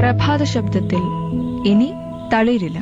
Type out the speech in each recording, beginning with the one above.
പ്രഭാത ശബ്ദത്തിൽ ഇനി തളിരില്ല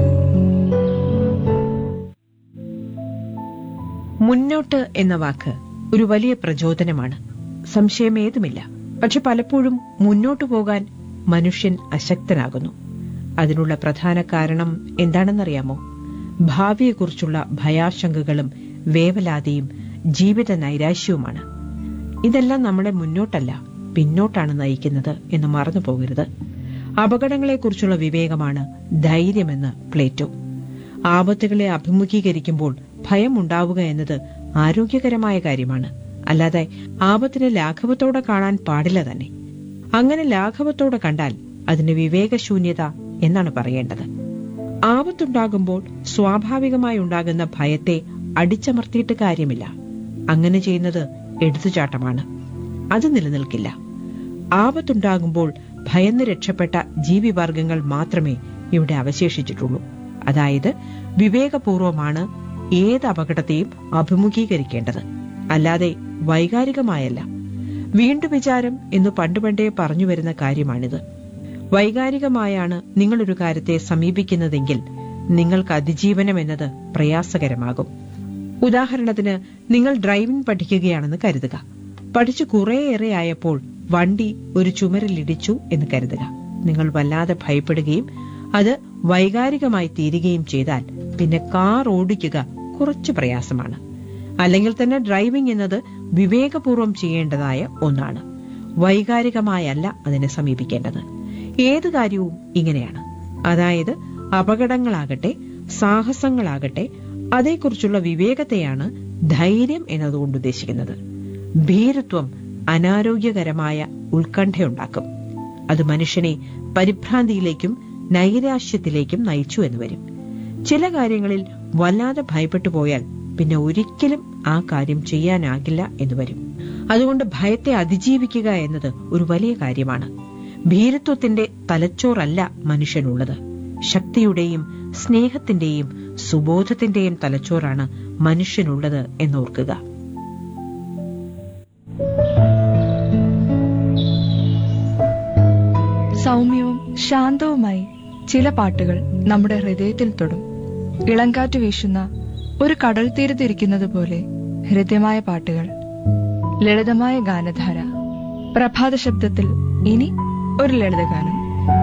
മുന്നോട്ട് എന്ന വാക്ക് ഒരു വലിയ പ്രചോദനമാണ് സംശയമേതുമില്ല പക്ഷെ പലപ്പോഴും മുന്നോട്ടു പോകാൻ മനുഷ്യൻ അശക്തനാകുന്നു അതിനുള്ള പ്രധാന കാരണം എന്താണെന്നറിയാമോ ഭാവിയെക്കുറിച്ചുള്ള ഭയാശങ്കകളും വേവലാതിയും ജീവിത നൈരാശ്യവുമാണ് ഇതെല്ലാം നമ്മളെ മുന്നോട്ടല്ല പിന്നോട്ടാണ് നയിക്കുന്നത് എന്ന് മറന്നു പോകരുത് അപകടങ്ങളെക്കുറിച്ചുള്ള വിവേകമാണ് ധൈര്യമെന്ന് പ്ലേറ്റോ ആപത്തുകളെ അഭിമുഖീകരിക്കുമ്പോൾ ഭയം ഉണ്ടാവുക എന്നത് ആരോഗ്യകരമായ കാര്യമാണ് അല്ലാതെ ആപത്തിനെ ലാഘവത്തോടെ കാണാൻ പാടില്ല തന്നെ അങ്ങനെ ലാഘവത്തോടെ കണ്ടാൽ അതിന് വിവേകശൂന്യത എന്നാണ് പറയേണ്ടത് ആപത്തുണ്ടാകുമ്പോൾ സ്വാഭാവികമായി ഉണ്ടാകുന്ന ഭയത്തെ അടിച്ചമർത്തിയിട്ട് കാര്യമില്ല അങ്ങനെ ചെയ്യുന്നത് എടുത്തുചാട്ടമാണ് അത് നിലനിൽക്കില്ല ആപത്തുണ്ടാകുമ്പോൾ ഭയന്ന് രക്ഷപ്പെട്ട ജീവിവർഗങ്ങൾ മാത്രമേ ഇവിടെ അവശേഷിച്ചിട്ടുള്ളൂ അതായത് വിവേകപൂർവമാണ് ഏത് അപകടത്തെയും അഭിമുഖീകരിക്കേണ്ടത് അല്ലാതെ വൈകാരികമായല്ല വീണ്ടു വിചാരം എന്ന് പണ്ടുപണ്ടേ പറഞ്ഞു വരുന്ന കാര്യമാണിത് വൈകാരികമായാണ് നിങ്ങളൊരു കാര്യത്തെ സമീപിക്കുന്നതെങ്കിൽ നിങ്ങൾക്ക് അതിജീവനം എന്നത് പ്രയാസകരമാകും ഉദാഹരണത്തിന് നിങ്ങൾ ഡ്രൈവിംഗ് പഠിക്കുകയാണെന്ന് കരുതുക പഠിച്ചു കുറേയേറെ ആയപ്പോൾ വണ്ടി ഒരു ചുമരിലിടിച്ചു എന്ന് കരുതുക നിങ്ങൾ വല്ലാതെ ഭയപ്പെടുകയും അത് വൈകാരികമായി തീരുകയും ചെയ്താൽ പിന്നെ കാർ ഓടിക്കുക കുറച്ച് പ്രയാസമാണ് അല്ലെങ്കിൽ തന്നെ ഡ്രൈവിംഗ് എന്നത് വിവേകപൂർവം ചെയ്യേണ്ടതായ ഒന്നാണ് വൈകാരികമായല്ല അതിനെ സമീപിക്കേണ്ടത് ഏത് കാര്യവും ഇങ്ങനെയാണ് അതായത് അപകടങ്ങളാകട്ടെ സാഹസങ്ങളാകട്ടെ അതേക്കുറിച്ചുള്ള വിവേകത്തെയാണ് ധൈര്യം എന്നതുകൊണ്ട് ഉദ്ദേശിക്കുന്നത് ഭീരുത്വം അനാരോഗ്യകരമായ ഉത്കണ്ഠയുണ്ടാക്കും അത് മനുഷ്യനെ പരിഭ്രാന്തിയിലേക്കും നൈരാശ്യത്തിലേക്കും നയിച്ചു എന്ന് വരും ചില കാര്യങ്ങളിൽ വല്ലാതെ ഭയപ്പെട്ടു പോയാൽ പിന്നെ ഒരിക്കലും ആ കാര്യം ചെയ്യാനാകില്ല എന്ന് വരും അതുകൊണ്ട് ഭയത്തെ അതിജീവിക്കുക എന്നത് ഒരു വലിയ കാര്യമാണ് ഭീരത്വത്തിന്റെ തലച്ചോറല്ല മനുഷ്യനുള്ളത് ശക്തിയുടെയും സ്നേഹത്തിന്റെയും സുബോധത്തിന്റെയും തലച്ചോറാണ് മനുഷ്യനുള്ളത് എന്നോർക്കുക സൗമ്യവും ശാന്തവുമായി ചില പാട്ടുകൾ നമ്മുടെ ഹൃദയത്തിൽ തൊടും ഇളങ്കാറ്റ് വീശുന്ന ഒരു കടൽ തീരത്തിരിക്കുന്നത് പോലെ ഹൃദ്യമായ പാട്ടുകൾ ലളിതമായ ഗാനധാര പ്രഭാത ശബ്ദത്തിൽ ഇനി ഒരു ലളിതഗാനം